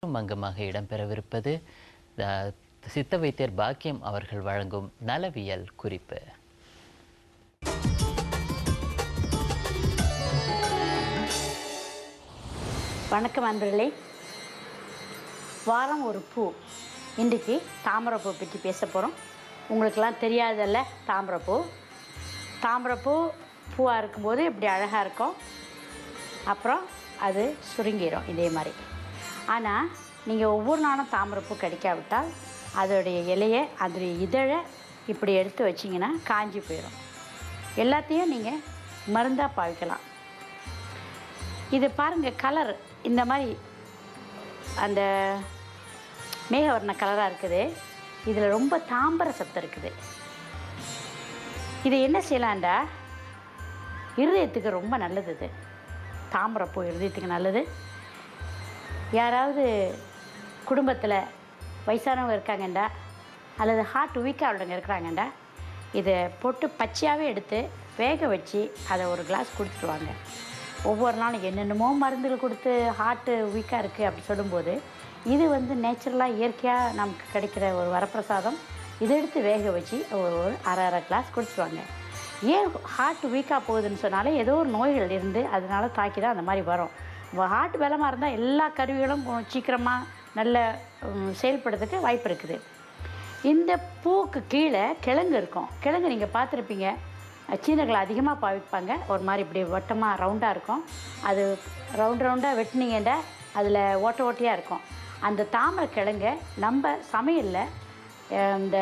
அங்கமாக இடம்பெறவிருப்பது அஹ், சித்த வைத்தியர் பாக்கியம் அவர்கள் வழங்கும் நலவியல் குறிப்பு வணக்கம் அன்பர்களே வாரம் ஒரு பூ இன்றைக்கு தாமரைப்பூ பற்றி பேச போகிறோம் உங்களுக்கெல்லாம் தெரியாதல்ல தாமரைப்பூ தாமரைப்பூ பூவாக இருக்கும்போது இப்படி அழகாக இருக்கும் அப்புறம் அது சுருங்கிடும் இதே மாதிரி ஆனால் நீங்கள் ஒவ்வொரு நாளும் தாமரைப்பூ கிடைக்காவிட்டால் அதோடைய இலையை அதோடைய இதழை இப்படி எடுத்து வச்சிங்கன்னா காஞ்சி போயிடும் எல்லாத்தையும் நீங்கள் மருந்தாக பாவிக்கலாம் இது பாருங்கள் கலர் இந்த மாதிரி அந்த மேகவர்ண கலராக இருக்குது இதில் ரொம்ப தாம்பர சத்து இருக்குது இது என்ன செய்யலாம்டா இருதயத்துக்கு ரொம்ப நல்லது இது தாமரைப்பூ இருதயத்துக்கு நல்லது யாராவது குடும்பத்தில் வயசானவங்க இருக்காங்கண்டா அல்லது ஹார்ட் வீக்காக உள்ளவங்க இருக்கிறாங்கண்டா இதை போட்டு பச்சையாகவே எடுத்து வேக வச்சு அதை ஒரு கிளாஸ் கொடுத்துட்டு வாங்க ஒவ்வொரு நாளும் என்னென்னமோ மருந்துகள் கொடுத்து ஹார்ட்டு வீக்காக இருக்குது அப்படி சொல்லும்போது இது வந்து நேச்சுரலாக இயற்கையாக நமக்கு கிடைக்கிற ஒரு வரப்பிரசாதம் இதை எடுத்து வேக வச்சு ஒரு ஒரு அரை அரை கிளாஸ் குடிச்சிடுவாங்க ஏன் ஹார்ட் வீக்காக போகுதுன்னு சொன்னாலே ஏதோ ஒரு நோய்கள் இருந்து அதனால தாக்கி தான் அந்த மாதிரி வரும் ஹார்ட் பலமாக இருந்தால் எல்லா கருவிகளும் சீக்கிரமாக நல்ல உம், செயல்படுறதுக்கு வாய்ப்பு இருக்குது இந்த பூவுக்கு கீழே கிழங்கு இருக்கும் கிழங்கு நீங்கள் பார்த்துருப்பீங்க சீனர்கள் அதிகமாக பாவிப்பாங்க ஒரு மாதிரி இப்படி வட்டமாக ரவுண்டாக இருக்கும் அது ரவுண்ட் ரவுண்டாக வெட்டினீங்கன்னா அதில் ஓட்ட ஓட்டையாக இருக்கும் அந்த தாமரை கிழங்கை நம்ம சமையலில் அஹ், இந்த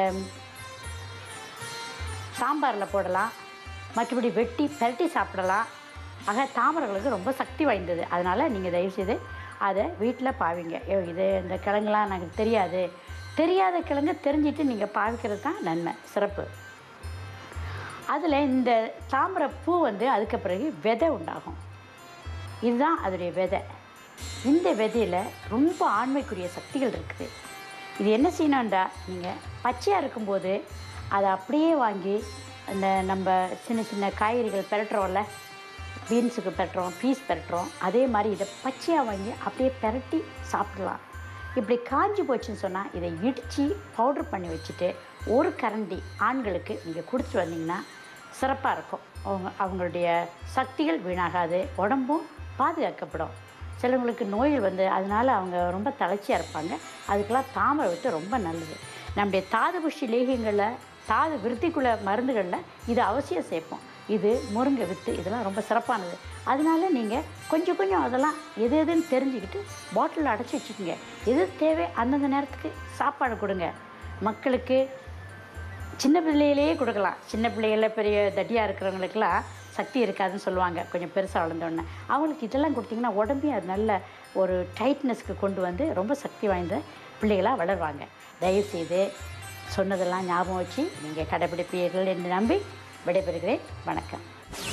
சாம்பாரில் போடலாம் மற்றபடி வெட்டி பெரட்டி சாப்பிடலாம் ஆக தாமரைகளுக்கு ரொம்ப சக்தி வாய்ந்தது அதனால் நீங்கள் தயவுசெய்து அதை வீட்டில் பாவிங்க ஐயோ இது இந்த கிழங்குலாம் எனக்கு தெரியாது தெரியாத கிழங்கு தெரிஞ்சிட்டு நீங்கள் பாவிக்கிறது தான் நன்மை சிறப்பு அதில் இந்த தாமரை பூ வந்து அதுக்கு பிறகு விதை உண்டாகும் இதுதான் அதோடைய விதை இந்த விதையில் ரொம்ப ஆண்மைக்குரிய சக்திகள் இருக்குது இது என்ன செய்யணும்டா நீங்கள் பச்சையாக இருக்கும்போது அதை அப்படியே வாங்கி அந்த நம்ம சின்ன சின்ன காய்கறிகள் பெரட்டுறோம்ல பீன்ஸுக்கு பெரட்டுறோம் பீஸ் பெரட்டுறோம் அதே மாதிரி இதை பச்சையாக வாங்கி அப்படியே பெரட்டி சாப்பிடலாம் இப்படி காஞ்சி போச்சுன்னு சொன்னால் இதை இடித்து பவுடர் பண்ணி வச்சுட்டு ஒரு கரண்டி ஆண்களுக்கு நீங்கள் கொடுத்துட்டு வந்தீங்கன்னா சிறப்பாக இருக்கும் அவங்க அவங்களுடைய சக்திகள் வீணாகாது உடம்பும் பாதுகாக்கப்படும் சிலவங்களுக்கு நோய்கள் வந்து அதனால் அவங்க ரொம்ப தளர்ச்சியாக இருப்பாங்க அதுக்கெல்லாம் தாமரை விட்டு ரொம்ப நல்லது நம்முடைய தாது புஷ்டி லேகியங்களில் தாது விருத்திக்குள்ள மருந்துகளில் இது அவசியம் சேர்ப்போம் இது முருங்கை வித்து இதெல்லாம் ரொம்ப சிறப்பானது அதனால நீங்கள் கொஞ்சம் கொஞ்சம் அதெல்லாம் எது எதுன்னு தெரிஞ்சுக்கிட்டு பாட்டிலில் அடைச்சி வச்சுக்கோங்க எது தேவை அந்தந்த நேரத்துக்கு சாப்பாடு கொடுங்க மக்களுக்கு சின்ன பிள்ளையிலேயே கொடுக்கலாம் சின்ன பிள்ளைகள பெரிய தட்டியாக இருக்கிறவங்களுக்கெல்லாம் சக்தி இருக்காதுன்னு சொல்லுவாங்க கொஞ்சம் பெருசாக வளர்ந்தோடனே அவங்களுக்கு இதெல்லாம் கொடுத்தீங்கன்னா உடம்பையும் அது நல்ல ஒரு டைட்னஸ்க்கு கொண்டு வந்து ரொம்ப சக்தி வாய்ந்த பிள்ளைகளாக வளருவாங்க தயவுசெய்து சொன்னதெல்லாம் ஞாபகம் வச்சு நீங்கள் கடைப்பிடிப்பீர்கள் என்று நம்பி விடைபெறுகிறேன் வணக்கம்